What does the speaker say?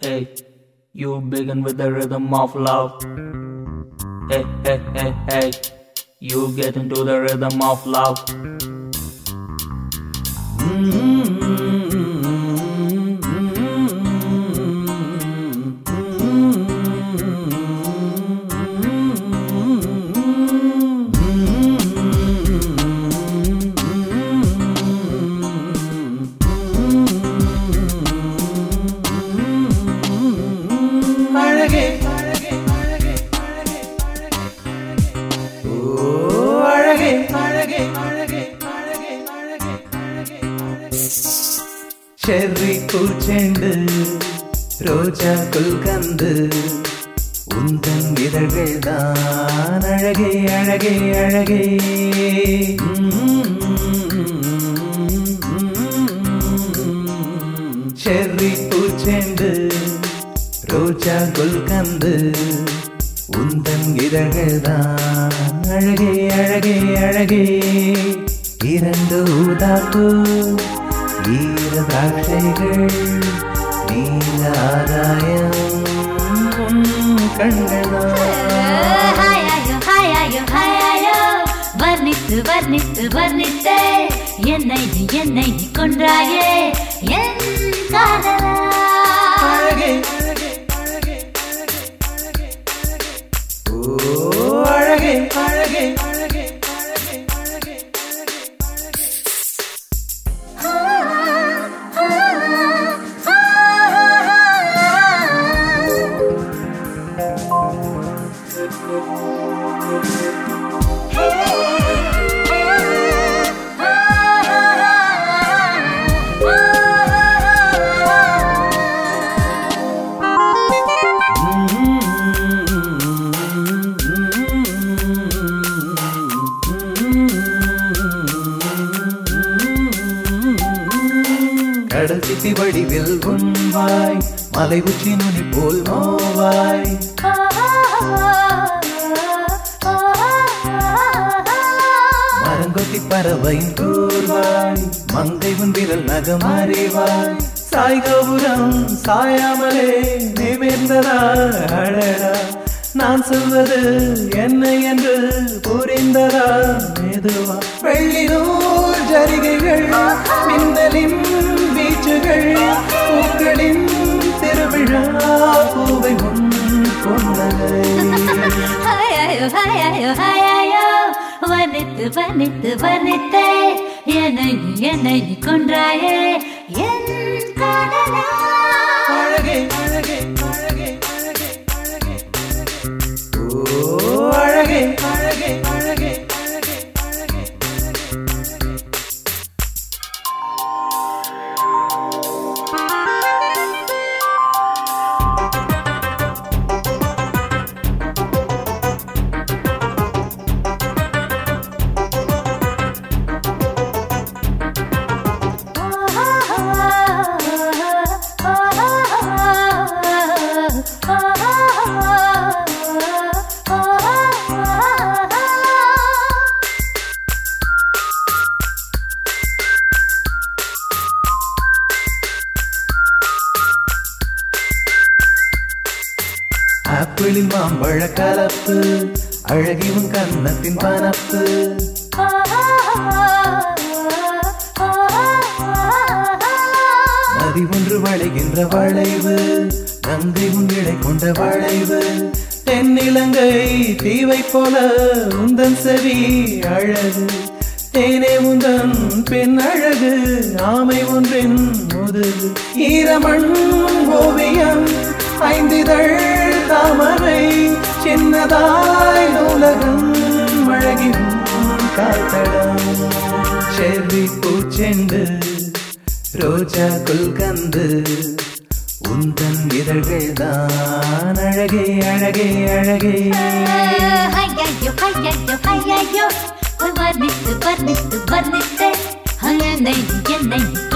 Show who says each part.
Speaker 1: Hey, you begin with the rhythm of love. Hey, hey, hey, hey, you get into the rhythm of love.
Speaker 2: அழகே ஓ அழகே அழகே அழகே அழகே அழகே அழகே செர்ரி பூச்செண்டு ரோஜா குல்கந்து உந்தன் இதழ்கள் தான் அழகே அழகே அழகே செர்ரி பூச்செண்டு ரோஜா குல்கந்து உந்தன் இதழ்கள் தான் அழகே அழகே அழகே இரண்டு ஊதாப்பு ஈர திராட்சைகள் நீல ஆதாயம் உன் கண்கள்தான்
Speaker 3: ஹாயாயோ ஹாயாயோ ஹாயாயோ வர்ணித்து வர்ணித்து வர்ணித்தே என்னை நீ என்னை நீ கொன்றாயே என் காதலா
Speaker 2: அழகே அழகே அழகே அழகே அழகே அழகே ஓ அழகே அழகே அழகே அழகே அழகே அழகே கடல் சிப்பி வடிவில் உண்வாய் மலை உச்சி நுனி போல் நோவாய் மரங்கொத்தி பறவையும் கூர்வாய் மங்கை உன் விரல் நகம் அறிவாய் சாய் கோபுரம் சாயாமலே நிமிர்ந்ததா அழடா நான் சொல்வது என்ன என்று புரிந்ததா மெதுவா வெள்ளி நூல் ஜரிகைகள் மின்னலின் வீச்சுகள் பூக்களின் திருவிழா பூவை முன் கொண்டதை
Speaker 3: ஹாயாயோ ஹாயாயோ ஹாயாயோ வர்ணித்து வர்ணித்து வர்ணித்தே என்னை நீ என்னை நீ கொன்றாயே என் காதலா
Speaker 2: அழகே அழகே அழகே அழகே அழகே ஓ அழகே அழகே அழகே அழகே அழகே ஆப்பிளின் மாம்பழ கலப்பு அழகிவும் கன்னத்தின் பனப்பு நதி ஒன்று வளைகின்ற வளைவு கங்கை உன்னிடை கொண்ட வளைவு தென்னிலங்கை தீவை போல உந்தன் செவி அழகு தேனே உந்தன் பெண் அழகு ஆமை ஒன்றின் முதுகு ஈரமண் ஓவியம் ஐந்திதழ் தாமரை சின்னதாய் நூலகம் அழகின் காத்தடம் செர்ரி பூச்செண்டு ரோஜா குல்கந்து உந்தன் இதழ்கள் தான் அழகே அழகே அழகே
Speaker 3: ஹையையோ ஹையையோ ஹையையோ வர்ணித்து வர்ணித்து வர்ணித்தே என்னை நீ என்னை நீ